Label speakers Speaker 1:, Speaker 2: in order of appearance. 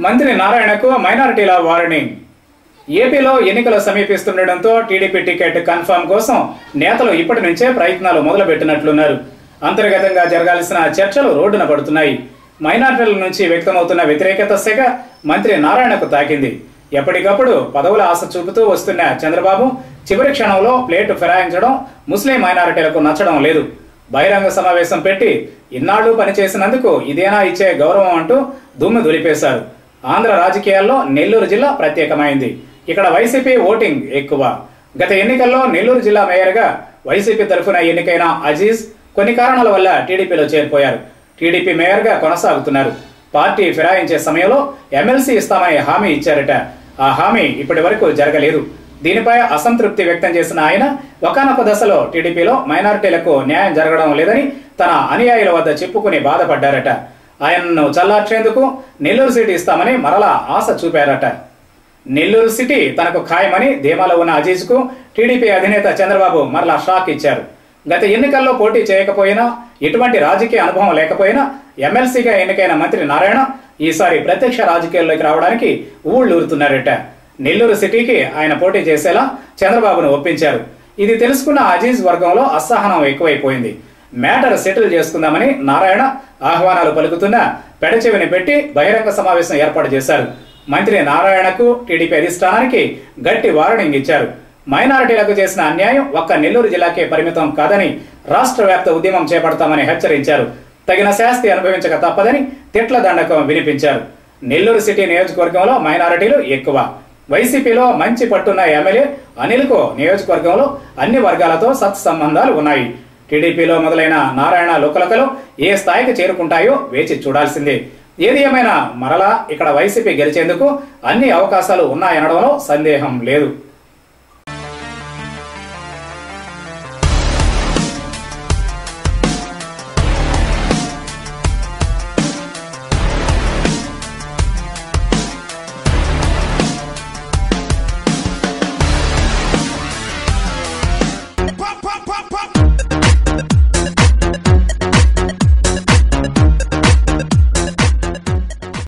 Speaker 1: మంత్రి నారాయణకు మైనారిటీల వార్నింగ్ ఏపీలో ఎన్నికలు సమీపిస్తుండటంతో టీడీపీ టికెట్ కన్ఫర్మ్ కోసం నేతలు ఇప్పటి నుంచే ప్రయత్నాలు మొదలుపెట్టినట్లున్నారు అంతర్గతంగా జరగాల్సిన చర్చలు రోడ్డున పడుతున్నాయి మైనారిటీల నుంచి వ్యక్తమవుతున్న వ్యతిరేకత సెగ మంత్రి నారాయణకు తాకింది ఎప్పటికప్పుడు పదవుల ఆశ చూపుతూ వస్తున్న చంద్రబాబు చివరి క్షణంలో ప్లేటు ఫిరాయించడం ముస్లిం మైనారిటీలకు నచ్చడం లేదు బహిరంగ సమావేశం పెట్టి ఇన్నాళ్లు పనిచేసినందుకు ఇదేనా ఇచ్చే గౌరవం అంటూ దుమ్ము దులిపేశారు ఆంధ్ర రాజకీయాల్లో నెల్లూరు జిల్లా ప్రత్యేకమైంది ఇక్కడ వైసీపీ ఓటింగ్ ఎక్కువ గత ఎన్నికల్లో నెల్లూరు జిల్లా మేయర్గా వైసీపీ తరఫున ఎన్నికైన అజీజ్ కొన్ని కారణాల వల్ల టీడీపీలో చేరిపోయారు టీడీపీ మేయర్గా కొనసాగుతున్నారు పార్టీ ఫిరాయించే సమయంలో ఎమ్మెల్సీ ఇస్తామని హామీ ఇచ్చారట ఆ హామీ ఇప్పటి వరకు జరగలేదు దీనిపై అసంతృప్తి వ్యక్తం చేసిన ఆయన ఒకనొక దశలో టీడీపీలో మైనారిటీలకు న్యాయం జరగడం లేదని తన అనుయాయుల వద్ద చెప్పుకుని బాధపడ్డారట ఆయనను చల్లార్చేందుకు నెల్లూరు సిటీ ఇస్తామని మరలా ఆశ చూపారట నెల్లూరు సిటీ తనకు ఖాయమని ధీమాలో ఉన్న అజీజ్కు టీడీపీ అధినేత చంద్రబాబు మరలా షాక్ ఇచ్చారు గత ఎన్నికల్లో పోటీ చేయకపోయినా ఎటువంటి రాజకీయ అనుభవం లేకపోయినా ఎమ్మెల్సీగా ఎన్నికైన మంత్రి నారాయణ ఈసారి ప్రత్యక్ష రాజకీయాల్లోకి రావడానికి ఊళ్ళూరుతున్నారట నెల్లూరు సిటీకి ఆయన పోటీ చేసేలా చంద్రబాబును ఒప్పించారు ఇది తెలుసుకున్న అజీజ్ వర్గంలో అసహనం ఎక్కువైపోయింది మ్యాటర్ సెటిల్ చేసుకుందామని నారాయణ ఆహ్వానాలు పలుకుతున్న పెడచెవిని పెట్టి బహిరంగ సమావేశం ఏర్పాటు చేశారు మంత్రి నారాయణకు టీడీపీ అధిష్టానానికి గట్టి వార్నింగ్ ఇచ్చారు మైనారిటీలకు చేసిన అన్యాయం ఒక్క నెల్లూరు జిల్లాకే పరిమితం కాదని రాష్ట్ర వ్యాప్త ఉద్యమం చేపడతామని హెచ్చరించారు తగిన శాస్తి అనుభవించక తప్పదని తిట్ల దండకం వినిపించారు నెల్లూరు సిటీ నియోజకవర్గంలో మైనారిటీలు ఎక్కువ వైసీపీలో మంచి పట్టున్న ఎమ్మెల్యే అనిల్కు నియోజకవర్గంలో అన్ని వర్గాలతో సత్సంబంధాలు ఉన్నాయి టీడీపీలో మొదలైన నారాయణ లోకలకలు ఏ స్థాయికి చేరుకుంటాయో వేచి చూడాల్సిందే ఏది ఏమైనా మరలా ఇక్కడ వైసీపీ గెలిచేందుకు అన్ని అవకాశాలు ఉన్నాయనడంలో సందేహం లేదు